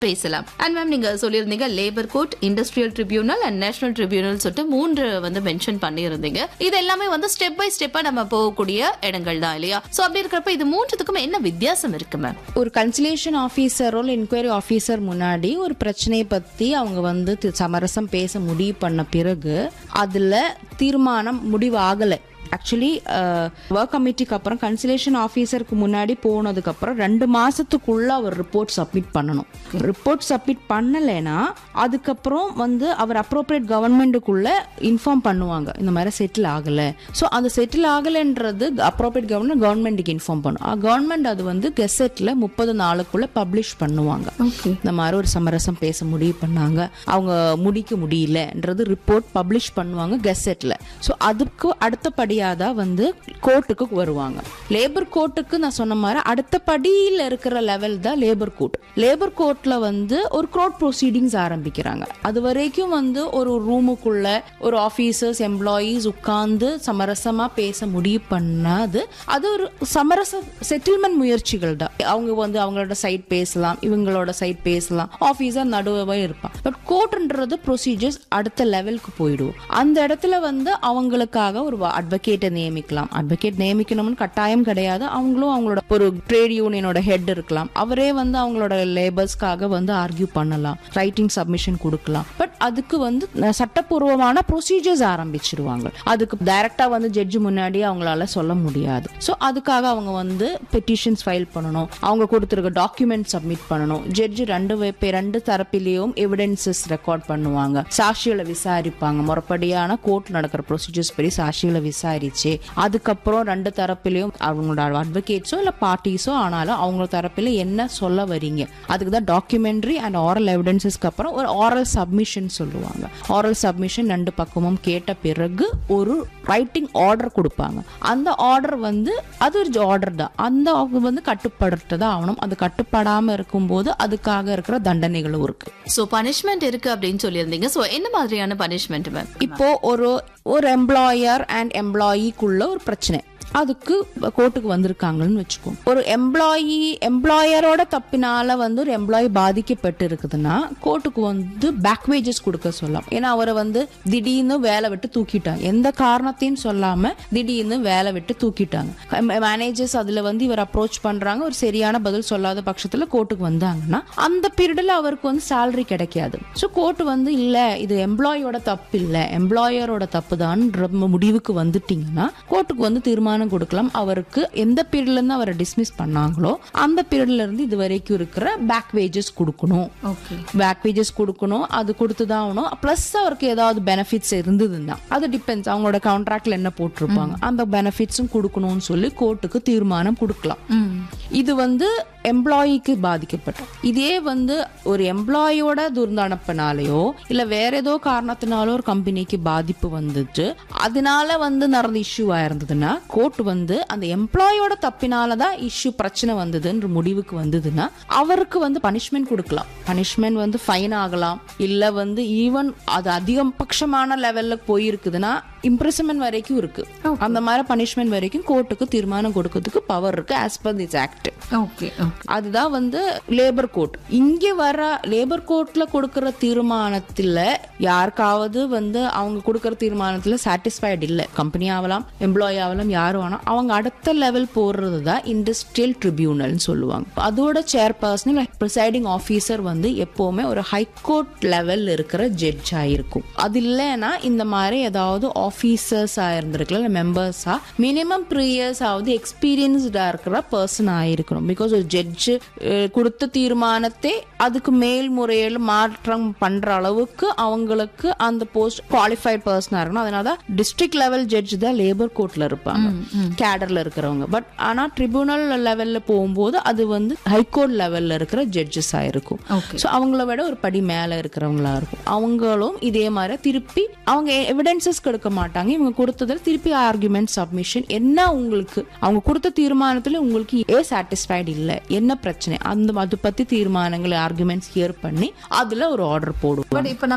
பேசலாம் and ma'am நீங்க சொல்லியிருந்தீங்க labour court industrial tribunal and national tribunal சொல்லிட்டு மூன்று வந்து மென்ஷன் பண்ணியிருந்தீங்க இது எல்லாமே வந்து ஸ்டெப் பை ஸ்டெப்பா நம்ம போகக்கூடிய இடங்கள் தான் இல்லையா சோ அப்படி இருக்கிறப்ப இது மூன்றுத்துக்கும் என்ன வித்தியாசம் இருக்கு மேம் ஒரு கன்சிலேஷன் ஆஃபீஸரோ இல்லை என்கொயரி ஆஃபீஸர் முன்னாடி ஒரு பிரச்சனையை பற்றி அவங்க வந்து தி- சமரசம் பேச முடிவு பண்ண பிறகு அதில் தீர்மானம் முடிவாகலை ஆக்சுவலி ஒர்க் கமிட்டிக்கு அப்புறம் கன்சிலேஷன் ஆஃபீஸருக்கு முன்னாடி போனதுக்கு அப்புறம் ரெண்டு மாசத்துக்குள்ள அவர் ரிப்போர்ட் சப்மிட் பண்ணணும் ரிப்போர்ட் சப்மிட் பண்ணலைன்னா அதுக்கப்புறம் வந்து அவர் அப்ரோப்ரியேட் கவர்மெண்ட்டுக்குள்ள இன்ஃபார்ம் பண்ணுவாங்க இந்த மாதிரி செட்டில் ஆகலை ஸோ அந்த செட்டில் ஆகலைன்றது அப்ரோப்ரியேட் கவர்மெண்ட் கவர்மெண்ட்டுக்கு இன்ஃபார்ம் பண்ணும் கவர்மெண்ட் அது வந்து கெசெட்டில் முப்பது நாளுக்குள்ள பப்ளிஷ் பண்ணுவாங்க இந்த மாதிரி ஒரு சமரசம் பேச முடிவு பண்ணாங்க அவங்க முடிக்க முடியலன்றது ரிப்போர்ட் பப்ளிஷ் பண்ணுவாங்க கெசெட்ல ஸோ அதுக்கு அடுத்தபடியாக தான் வந்து கோர்ட்டுக்கு வருவாங்க லேபர் கோர்ட்டுக்கு நான் சொன்ன மாதிரி அடுத்த படியில் இருக்கிற லெவல் தான் லேபர் கோர்ட் லேபர் கோர்ட்ல வந்து ஒரு கோர்ட் ப்ரொசீடிங்ஸ் ஆரம்பிக்கிறாங்க அது வரைக்கும் வந்து ஒரு ரூமுக்குள்ள ஒரு ஆஃபீஸர்ஸ் எம்ப்ளாயீஸ் உட்கார்ந்து சமரசமா பேச முடிவு பண்ணாது அது ஒரு சமரச செட்டில்மெண்ட் முயற்சிகள் தான் அவங்க வந்து அவங்களோட சைட் பேசலாம் இவங்களோட சைட் பேசலாம் ஆஃபீஸர் நடுவே இருப்பான் பட் கோர்ட்ன்றது ப்ரொசீஜர்ஸ் அடுத்த லெவலுக்கு போயிடுவோம் அந்த இடத்துல வந்து அவங்களுக்காக ஒரு அட்வொகேட்டை நியமிக்கலாம் அட்வொகேட் நியமிக்கணும்னு கட்டாயம் கிடையாது அவங்களும் அவங்களோட ஒரு ட்ரேட் யூனியனோட ஹெட் இருக்கலாம் அவரே வந்து அவங்களோட லேபர்ஸ்க்காக வந்து ஆர்கியூ பண்ணலாம் ரைட்டிங் சப்மிஷன் கொடுக்கலாம் பட் அதுக்கு வந்து ந- சட்டப்பூர்வமான ப்ரொசீஜர்ஸ் ஆரம்பிச்சிருவாங்க அதுக்கு டைரக்டா வந்து ஜட்ஜு முன்னாடி அவங்களால சொல்ல முடியாது ஸோ அதுக்காக அவங்க வந்து பெட்டிஷன்ஸ் ஃபைல் பண்ணணும் அவங்க கொடுத்துருக்க டாக்குமெண்ட் சப்மிட் பண்ணணும் ஜட்ஜு ரெண்டு வே- பே- ரெண்டு தரப்பிலையும் எவிடன்சஸ் ரெக்கார்ட் பண்ணுவாங்க சாட்சிகளை விசாரிப்பாங்க முறைப்படியான கோர்ட் நடக்கிற ப்ரொசீஜர்ஸ் படி சாட்சிகளை விசாரிச்சு அதுக்கப்புறம் ரெண்டு தரப்பிலையும் அவங்களோட அட்வொகேட்ஸோ இல்லை பார்ட்டிஸோ ஆனாலும் அவங்க தரப்பில் என்ன சொல்ல வரீங்க அதுக்கு தான் டாக்குமெண்ட்ரி அண்ட் ஆரல் எவிடன்சஸ்க்கு அப்புறம் ஒரு ஆரல் சப்மிஷன் சொல்லுவாங்க ஆரல் சப்மிஷன் ரெண்டு பக்கமும் கேட்ட பிறகு ஒரு ரைட்டிங் ஆர்டர் கொடுப்பாங்க அந்த ஆர்டர் வந்து அது ஒரு ஆர்டர் தான் அந்த அவங்க வந்து கட்டுப்படுத்ததா ஆகணும் அது கட்டுப்படாம இருக்கும்போது அதுக்காக இருக்கிற தண்டனைகளும் இருக்கு சோ பனிஷ்மெண்ட் இருக்கு அப்படின்னு சொல்லியிருந்தீங்க சோ என்ன மாதிரியான பனிஷ்மெண்ட் மேம் இப்போ ஒரு ஒரு எம்ப்ளாயர் அண்ட் எம்ப்ளாயிக்குள்ள ஒரு பிரச்சனை அதுக்கு கோர்ட்டுக்கு வந்திருக்காங்கன்னு வச்சுக்கோ ஒரு எம்ப்ளாயி எம்ப்ளாயரோட தப்பினால வந்து ஒரு எம்ப்ளாயி பாதிக்கப்பட்டு இருக்குதுன்னா கோர்ட்டுக்கு வந்து பேக் வேஜஸ் கொடுக்க சொல்லலாம் ஏன்னா அவரை வந்து திடீர்னு வேலை விட்டு தூக்கிட்டாங்க எந்த காரணத்தையும் சொல்லாம திடீர்னு வேலை விட்டு தூக்கிட்டாங்க மேனேஜர்ஸ் அதுல வந்து இவர் அப்ரோச் பண்றாங்க ஒரு சரியான பதில் சொல்லாத பட்சத்துல கோர்ட்டுக்கு வந்தாங்கன்னா அந்த பீரியட்ல அவருக்கு வந்து salary கிடைக்காது ஸோ கோர்ட் வந்து இல்ல இது எம்ப்ளாயோட தப்பு இல்ல எம்ப்ளாயரோட தப்பு தான் முடிவுக்கு வந்துட்டீங்கன்னா கோர்ட்டுக்கு வந்து தீர்மானம் கொடுக்கலாம் அவருக்கு எந்த பீரியட்ல இருந்து அவரை டிஸ்மிஸ் பண்ணாங்களோ அந்த பீரியட்ல இருந்து இது வரைக்கும் இருக்கிற பேக் வேஜஸ் கொடுக்கணும் ஓகே பேக் வேஜஸ் கொடுக்கணும் அது கொடுத்து தான் ஆகணும் ப்ளஸ் அவருக்கு ஏதாவது பெனிஃபிட்ஸ் இருந்ததுன்னா அது டிபெண்ட்ஸ் அவங்களோட கான்ட்ராக்ட்ல என்ன போட்டிருப்பாங்க அந்த பெனிஃபிட்ஸும் கொடுக்கணும்னு சொல்லி கோர்ட்டுக்கு தீர்மானம் கொடுக்கலாம் இது வந்து எம்ப்ளாயிக்கு பாதிக்கப்பட்ட இதே வந்து ஒரு எம்ப்ளாயோட துர்ந்தனப்பினாலேயோ இல்ல வேற ஏதோ காரணத்தினாலோ ஒரு கம்பெனிக்கு பாதிப்பு வந்துட்டு அதனால வந்து நடந்த இஷ்யூ ஆயிருந்ததுன்னா கோர்ட் வந்து அந்த எம்ப்ளாயோட தப்பினால தான் இஷ்யூ பிரச்சனை வந்ததுன்ற முடிவுக்கு வந்ததுன்னா அவருக்கு வந்து பனிஷ்மெண்ட் கொடுக்கலாம் பனிஷ்மெண்ட் வந்து ஃபைன் ஆகலாம் இல்ல வந்து ஈவன் அது அதிகபட்சமான லெவல்ல போயிருக்குதுன்னா இம்ப்ரெஸ்மெண்ட் வரைக்கும் இருக்கு அந்த மாதிரி பனிஷ்மெண்ட் வரைக்கும் கோர்ட்டுக்கு தீர்மானம் கொடுக்கறதுக்கு பவர் இருக்கு as per this act okay அதுதான் வந்து லேபர் கோர்ட் இங்க வர லேபர் கோர்ட்ல கொடுக்கிற தீர்மானத்துல யாருக்காவது வந்து அவங்க கொடுக்கிற தீர்மானத்துல சாட்டிஸ்ஃபைடு இல்ல கம்பெனி ஆகலாம் எம்ப்ளாயி ஆகலாம் யாரும் வேணாம் அவங்க அடுத்த லெவல் போடுறது தான் இண்டஸ்ட்ரியல் ட்ரிபியூனல்னு சொல்லுவாங்க அதோட சேர்பர்சன் ப்ரிசைடிங் ஆஃபீஸர் வந்து எப்பவுமே ஒரு ஹைகோர்ட் லெவல் இருக்கிற ஜட்ஜ் ஆயிருக்கும் அது இல்லைன்னா இந்த மாதிரி ஏதாவது ஆஃபீஸர்ஸ் ஆயிருந்திருக்கலாம் இல்லை மெம்பர்ஸா மினிமம் த்ரீ இயர்ஸ் ஆகுது எக்ஸ்பீரியன்ஸ்டா இருக்கிற பர்சன் ஆயிருக்கணும் பிகாஸ் ஒரு ஜட்ஜு கொடுத்த தீர்மானத்தை அதுக்கு மேல்முறையில் மாற்றம் பண்ற அளவுக்கு அவங்களுக்கு அந்த போஸ்ட் குவாலிஃபைட் பர்சனா இருக்கணும் அதனால தான் டிஸ்ட்ரிக்ட் லெவல் ஜட்ஜ் தான் லேபர் கோர்ட்ல இருப்பாங்க கேடர்ல இருக்கிறவங்க பட் ஆனா ட்ரிபியூனல் லெவல்ல போகும்போது அது வந்து ஹைகோர்ட் லெவல்ல இருக்கிற ஜட்ஜஸ் ஆயிருக்கும் Okay. ஸோ அவங்கள விட ஒரு படி மேல இருக்கிறவங்களா இருக்கும் அவங்களும் இதே மாதிரி திருப்பி அவங்க எவிடன்சஸ் கொடுக்க மாட்டாங்க இவங்க கொடுத்ததுல திருப்பி ஆர்குமெண்ட் சப்மிஷன் என்ன உங்களுக்கு அவங்க கொடுத்த தீர்மானத்துல உங்களுக்கு ஏன் சாட்டிஸ்ஃபைடு இல்ல என்ன பிரச்சனை அந்த அது பத்தி தீர்மானங்களை ஆர்குமெண்ட்ஸ் ஹியர் பண்ணி அதுல ஒரு ஆர்டர் போடுவோம் பட் இப்ப நம்ம அந்த மாதிரி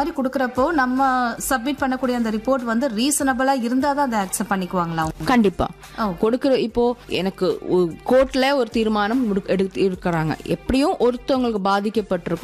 மாதிரி கொடுக்கறப்போ நம்ம சப்மிட் பண்ணக்கூடிய அந்த ரிப்போர்ட் வந்து ரீசனபிளா இருந்தாதான் அதை அக்செப்ட் பண்ணிக்குவாங்களா அவங்க? கண்டிப்பா ஓ. கொடுக்கிற இப்போ எனக்கு கோர்ட்ல ஒரு தீர்மானம் முடு- எடுத்து இருக்கிறாங்க எப்படியும் ஒருத்தவங்களுக்கு பாதிக்கப்பட்டிருக்கும்